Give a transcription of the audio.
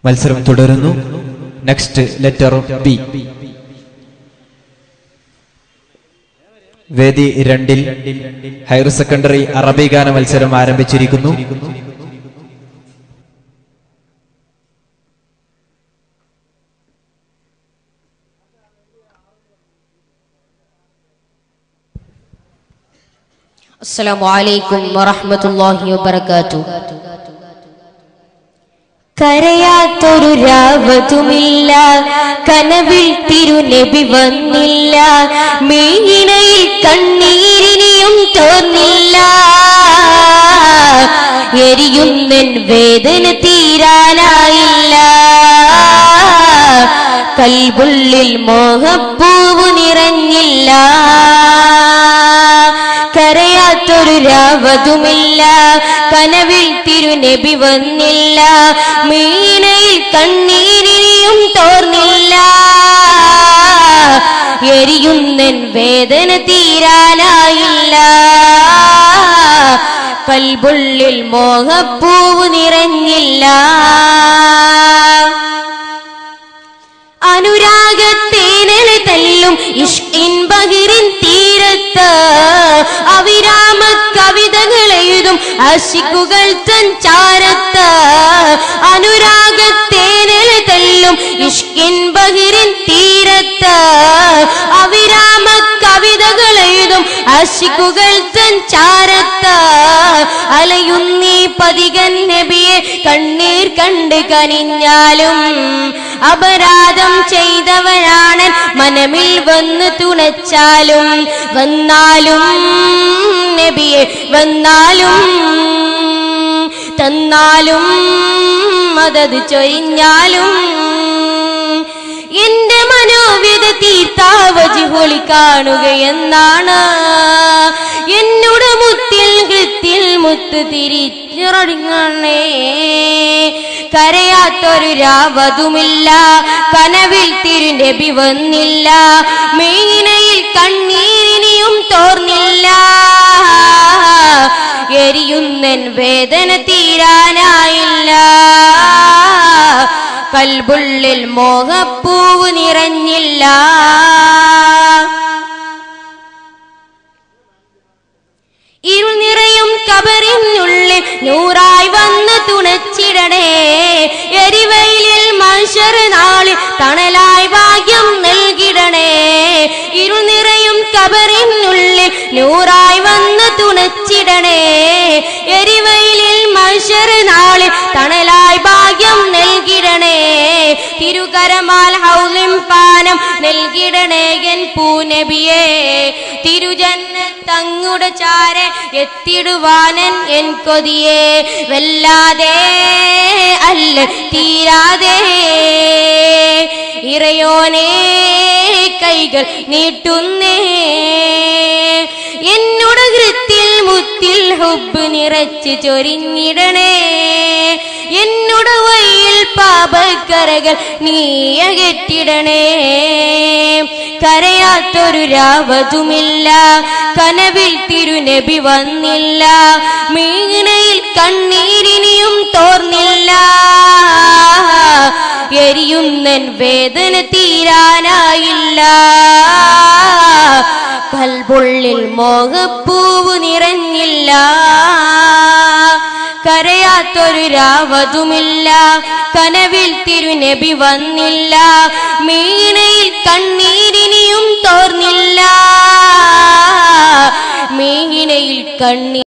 മത്സരം തുടരുന്നു next letter B വേദി രണ്ടിൽ ഹയർ സെക്കൻഡറി അറബി ഗാന മത്സരം ആരംഭിച്ചിരിക്കുന്നു അസ്സലാമു അലൈക്കും വറഹ്മത്തുള്ളാഹി വബറകാത്തു കരയാത്തൊരു രാവതുമില്ല കനവിൽ തിരുനബി വന്നില്ല മീനയിൽ കണ്ണീരിനിയും തോന്നില്ല എരിയുന്നൻ വേദന തീരാനായില്ല കൽബുള്ളിൽ മോഹപ്പൂവ് നിറഞ്ഞില്ല കരയാത്തൊരു രാവതുമില്ല കനവിൽ തിരുനബി വന്നില്ല മീനയിൽ കണ്ണീരിനിയും തോർന്നില്ല എരിയുന്നൻ വേദന തീരാനായില്ല കൽബുള്ളിൽ മോഹപ്പൂവ് നിറഞ്ഞില്ല അനുരാഗത്തേനൽ തല്ലും ഇഷ്കിൻ ബഹിറിൻ തീരത്ത് അവിരാമ കവിതകൾ എഴുതും അശിക്കുകൾ തൻ ചാരത്ത് അനുരാഗത്തേനൽ തല്ലും ഇഷ്കിൻ ബഹിറിൻ തീരത്ത് അവിരാമ കവിതകൾ എഴുതും അശിക്കുകൾ തൻ ചാരത്ത് അലയുന്നീ പതികൻ നബിയെ കണ്ണീർ കണ്ട് കനിഞ്ഞാലും അപരാധം ചെയ്തവരാണ് മനമിൽ വന്ന് തുണച്ചാലും വന്നാലും നബിയെ വന്നാലും തന്നാലും മതത് ചൊരിഞ്ഞാലും എന്റെ മനോവ്യത തീർത്താവജിഹൊളി കാണുകയെന്നാണ് എന്നോട് മുത്തിൽ കൃത്തിൽ മുത്ത് തിരിച്ചിറങ്ങണേ കരയാത്തൊരു രാവതുമില്ല കനവിൽ തിരുനബി വന്നില്ല മീനയിൽ കണ്ണീരിനിയും തോർന്നില്ല എരിയുന്നൻ വേദന തീരാനായില്ല കൽബുള്ളിൽ മോഹപ്പൂവ് നിറഞ്ഞില്ല ഇരുൾ നിറയും കബറിനുള്ളിൽ നൂറായി വന്ന് തുണച്ചിടണേ എരിവയിലിൽ മനുഷ്യർ നാളിൽ തണലായി ഭാഗ്യം നൽകിടണേ ഇരുൾ നിറയും കബറിനുള്ളിൽ നൂറായി വന്ന് തുണച്ചിടണേ എരിവയിലിൽ മനുഷ്യർ നാളിൽ തണലായി ഭാഗ്യം നൽകിടണേ തിരുകരമാൽ ഹൗലിം പാനം നൽകിടണേ എൻ പൂനബിയെ തിരുജന്ന തങ്ങുടെ ചാരെ എത്തിടുവാനൻ എൻ കൊതിയെ വല്ലാതെ അല്ല തീരാതെ ഇറയോനേ കൈകൾ നീട്ടുന്നേ എന്നോട് കൃത്തിൽ മുത്തിൽ ഹുബ് നിറച്ച് ചൊരിഞ്ഞിടണേ എന്നോട് വയ്യിൽ പാപക്കരകൾ നീ അകറ്റിടണേ കരയാത്തൊരു രാവതുമില്ല കനവിൽ തിരുനബി വന്നില്ല മീനയിൽ കണ്ണീരിനിയും തോർന്നില്ല എരിയുന്നൻ വേദന തീരാനായില്ല കൽബുള്ളിൽ മോഹപ്പൂവ് നിറഞ്ഞില്ല കരയാത്തൊരു രാവതുമില്ല കനവിൽ തിരുനബി വന്നില്ല മീനയിൽ കണ്ണീരിനിയും തോർന്നില്ല മീനയിൽ കണ്ണീർ